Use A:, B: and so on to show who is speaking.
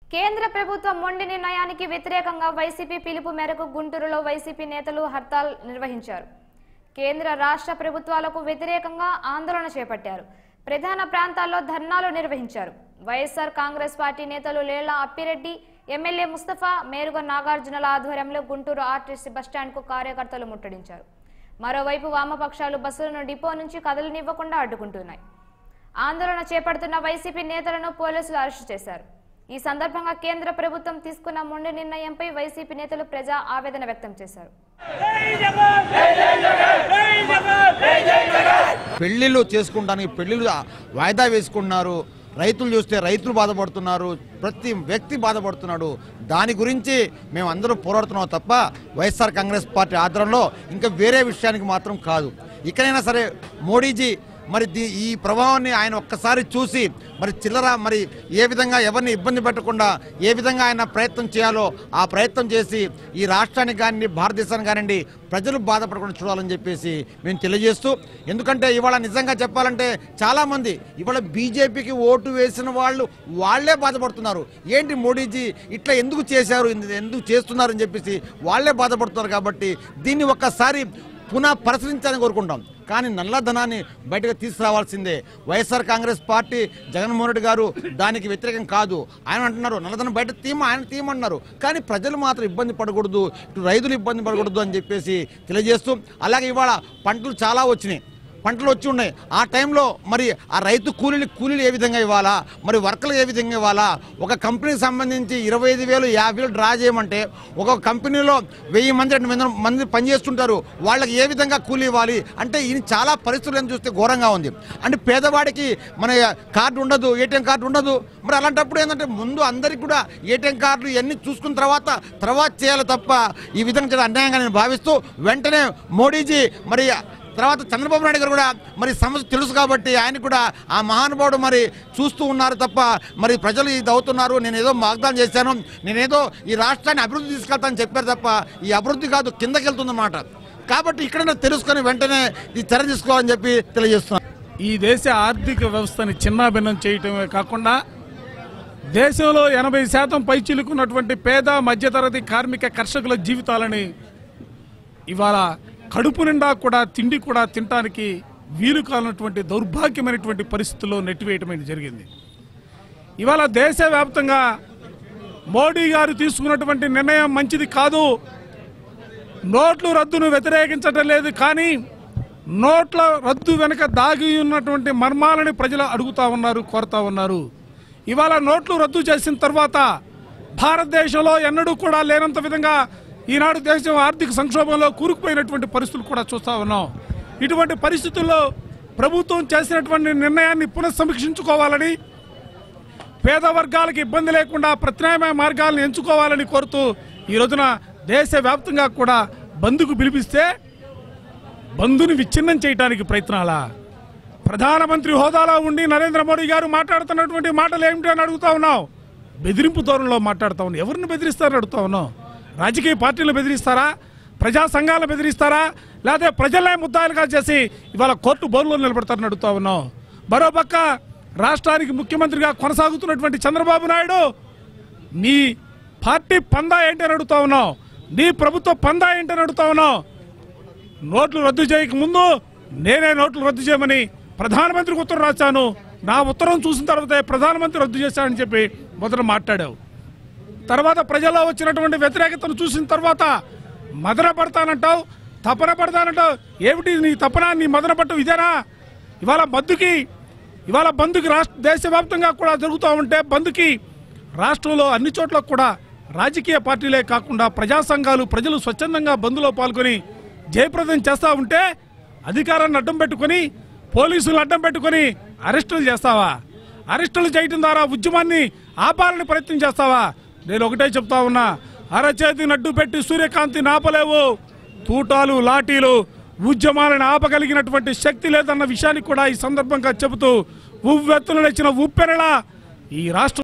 A: కేంద్ర ప్రభుత్వ మొండి నిర్ణయానికి వ్యతిరేకంగా వైసీపీ పిలుపు మేరకు గుంటూరులో వైసీపీ నేతలు హర్తాల్ నిర్వహించారు కేంద్ర రాష్ట్ర ప్రభుత్వాలకు వ్యతిరేకంగా ఆందోళన చేపట్టారు ప్రధాన ప్రాంతాల్లో ధర్నాలు నిర్వహించారు వైఎస్ఆర్ కాంగ్రెస్ పార్టీ నేతలు లేళ్ల అప్పిరెడ్డి ఎమ్మెల్యే ముస్తఫా మేరుగ నాగార్జునల ఆధ్వర్యంలో గుంటూరు ఆర్టీసీ బస్టాండ్కు కార్యకర్తలు ముట్టడించారు మరోవైపు వామపక్షాలు బస్సులను డిపో నుంచి కదలనివ్వకుండా అడ్డుకుంటున్నాయి ఆందోళన చేపడుతున్న వైసీపీ నేతలను పోలీసులు అరెస్టు చేశారు ఈ సందర్భంగా కేంద్ర ప్రభుత్వం తీసుకున్న మొండి నిర్ణయంపై వైసీపీ నేతలు ప్రజా ఆవేదన వ్యక్తం చేశారు
B: పెళ్లిళ్ళు చేసుకుంటానికి పెళ్లిళ్ళు వాయిదా వేసుకుంటున్నారు రైతులు చూస్తే రైతులు బాధపడుతున్నారు ప్రతి వ్యక్తి బాధపడుతున్నాడు దాని గురించి మేము అందరూ పోరాడుతున్నాం తప్ప వైఎస్ఆర్ కాంగ్రెస్ పార్టీ ఆధ్వర్యంలో ఇంకా వేరే విషయానికి మాత్రం కాదు ఇక్కడైనా సరే మోడీజీ మరి దీ- ఈ ప్రభావాన్ని ఆయన ఒక్కసారి చూసి మరి చిల్లర మరి ఏ విధంగా ఎవరిని ఇబ్బంది పెట్టకుండా ఏ విధంగా ఆయన ప్రయత్నం చేయాలో ఆ ప్రయత్నం చేసి ఈ రాష్ట్రానికి కానీ భారతదేశానికి కానివ్వండి ప్రజలు బాధపడకుండా చూడాలని చెప్పేసి మేము తెలియజేస్తూ ఎందుకంటే ఇవాళ నిజంగా చెప్పాలంటే చాలామంది ఇవాళ బీజేపీకి ఓటు వేసిన వాళ్ళు వాళ్ళే బాధపడుతున్నారు ఏంటి మోడీజీ ఇట్లా ఎందుకు చేశారు ఇంద- ఎందుకు చేస్తున్నారు అని చెప్పేసి వాళ్ళే బాధపడుతున్నారు కాబట్టి దీన్ని ఒక్కసారి పునః పరిశీలించాలని కోరుకుంటాం కానీ నల్లధనాన్ని బయటకు తీసుకురావాల్సిందే YSR Congress party Jaganmohan Reddy garu దానికి వ్యతిరేకం కాదు ఆయన అంటున్నారు నల్లధనం బయట తీమ ఆయన తీయమన్నారు కానీ ప్రజలు మాత్రం ఇబ్బంది పడకూడదు ఇటు రైతులు ఇబ్బంది పడకూడదు అని చెప్పేసి తెలియజేస్తూ అలాగే ఇవాళ పంటలు చాలా వచ్చినాయి పంటలు వచ్చి ఉన్నాయి ఆ టైంలో మరి ఆ రైతు కూలీలు కూలీలు ఏ విధంగా ఇవ్వాలా మరి వర్కర్లు ఏ విధంగా ఇవ్వాలా ఒక కంపెనీకి సంబంధించి ఇరవై ఐదు వేలు యాభై వేలు డ్రా చేయమంటే ఒక కంపెనీలో వెయ్యి మంది రెండు వందల మంది పనిచేస్తుంటారు వాళ్ళకి ఏ విధంగా కూలీ ఇవ్వాలి అంటే ఈయన చాలా పరిస్థితులను చూస్తే ఘోరంగా ఉంది అంటే పేదవాడికి మన కార్డు ఉండదు ఏటీఎం కార్డు ఉండదు మరి అలాంటప్పుడు ఏంటంటే ముందు అందరికి కూడా ఏటీఎం కార్డులు ఇవన్నీ చూసుకున్న తర్వాత తర్వాత చేయాలి తప్ప ఈ విధంగా చాలా అన్యాయంగా నేను భావిస్తూ వెంటనే మోడీజీ మరి తర్వాత చంద్రబాబు నాయుడు గారు కూడా మరి సమస్య తెలుసు కాబట్టి ఆయన కూడా ఆ మహానుభావుడు మరి చూస్తూ ఉన్నారు తప్ప మరి ప్రజలు ఇది అవుతున్నారు నేను ఏదో వాగ్దానం చేశాను నేనేదో ఈ రాష్ట్రాన్ని అభివృద్ధి తీసుకెళ్తానని చెప్పారు తప్ప ఈ అభివృద్ధి కాదు కిందకి వెళ్తుందన్నమాట కాబట్టి ఇక్కడ తెలుసుకొని వెంటనే ఈ తెర తీసుకోవాలని చెప్పి తెలియజేస్తున్నాను
C: ఈ దేశ ఆర్థిక వ్యవస్థని చిన్నాభిన్నం చేయటమే కాకుండా దేశంలో ఎనభై శాతం పైచిలుకున్నటువంటి పేద మధ్యతరగతి కార్మిక కర్షకుల జీవితాలని ఇవాళ కడుపు నిండా కూడా తిండి కూడా తినటానికి వీలు కానటువంటి దౌర్భాగ్యమైనటువంటి పరిస్థితుల్లో నెట్టివేయటం అనేది జరిగింది ఇవాళ దేశవ్యాప్తంగా మోడీ గారు తీసుకున్నటువంటి నిర్ణయం మంచిది కాదు నోట్ల రద్దును వ్యతిరేకించటం లేదు కానీ నోట్ల రద్దు వెనుక దాగి ఉన్నటువంటి మర్మాలని ప్రజలు అడుగుతా ఉన్నారు కోరుతా ఉన్నారు ఇవాళ నోట్లు రద్దు చేసిన తర్వాత భారతదేశంలో ఎన్నడూ కూడా లేనంత విధంగా ఈనాడు దేశం ఆర్థిక సంక్షోభంలో కూరుకుపోయినటువంటి పరిస్థితులు కూడా చూస్తా ఉన్నాం ఇటువంటి పరిస్థితుల్లో ప్రభుత్వం చేసినటువంటి నిర్ణయాన్ని పునఃసమీక్షించుకోవాలని పేద వర్గాలకు ఇబ్బంది లేకుండా ప్రత్యామ్నాయ మార్గాలను ఎంచుకోవాలని కోరుతూ ఈ రోజున దేశవ్యాప్తంగా కూడా బంద్కు పిలిపిస్తే బంధుని విచ్ఛిన్నం చేయడానికి ప్రయత్నాలా ప్రధానమంత్రి హోదాలో ఉండి నరేంద్ర మోడీ గారు మాట్లాడుతున్నటువంటి మాటలు ఏమిటి అని అడుగుతా ఉన్నావు బెదిరింపు ధోరణిలో మాట్లాడుతా ఉన్నావు ఎవరిని బెదిరిస్తారని అడుగుతా ఉన్నావు రాజకీయ పార్టీలు బెదిరిస్తారా ప్రజా సంఘాలను బెదిరిస్తారా లేకపోతే ప్రజలే ముద్దాయిలుగా చేసి ఇవాళ కోర్టు బోర్లో నిలబడతారని అడుగుతా ఉన్నావు మరోపక్క రాష్ట్రానికి ముఖ్యమంత్రిగా కొనసాగుతున్నటువంటి చంద్రబాబు నాయుడు నీ పార్టీ పందా ఏంటి అని అడుగుతా ఉన్నావు నీ ప్రభుత్వ పందా ఏంటి అని అడుగుతా ఉన్నావు నోట్లు రద్దు చేయక ముందు నేనే నోట్లు రద్దు చేయమని ప్రధానమంత్రికి ఉత్తరం రాశాను నా ఉత్తరం చూసిన తర్వాత ప్రధానమంత్రి రద్దు చేశాడని చెప్పి మొదట మాట్లాడావు తర్వాత ప్రజల్లో వచ్చినటువంటి వ్యతిరేకతను చూసిన తర్వాత మదన పడతానంటావు తపన పడతానంటావు ఏమిటి నీ తపన నీ మదన పట్టం ఇదేనా ఇవాళ బంధుకి ఇవాళ బంధుకి రాష్ట్ర దేశవ్యాప్తంగా కూడా జరుగుతూ ఉంటే బంధుకి రాష్ట్రంలో అన్ని చోట్ల కూడా రాజకీయ పార్టీలే కాకుండా ప్రజా సంఘాలు ప్రజలు స్వచ్ఛందంగా బంధులో పాల్గొని జయప్రదం చేస్తా ఉంటే అధికారాన్ని అడ్డం పెట్టుకొని పోలీసులు అడ్డం పెట్టుకొని అరెస్టులు చేస్తావా అరెస్టులు చేయటం ద్వారా ఉద్యమాన్ని ఆపాలని ప్రయత్నం చేస్తావా నేను ఒకటే చెప్తా ఉన్నా అరచేతి నడ్డు పెట్టి సూర్యకాంతి నాపలేవు తూటాలు లాఠీలు ఉద్యమాలను ఆపగలిగినటువంటి శక్తి లేదన్న విషయాన్ని కూడా ఈ సందర్భంగా చెబుతూ ఉవ్వెత్తులు లేచిన ఉప్పెనలా ఈ రాష్ట్ర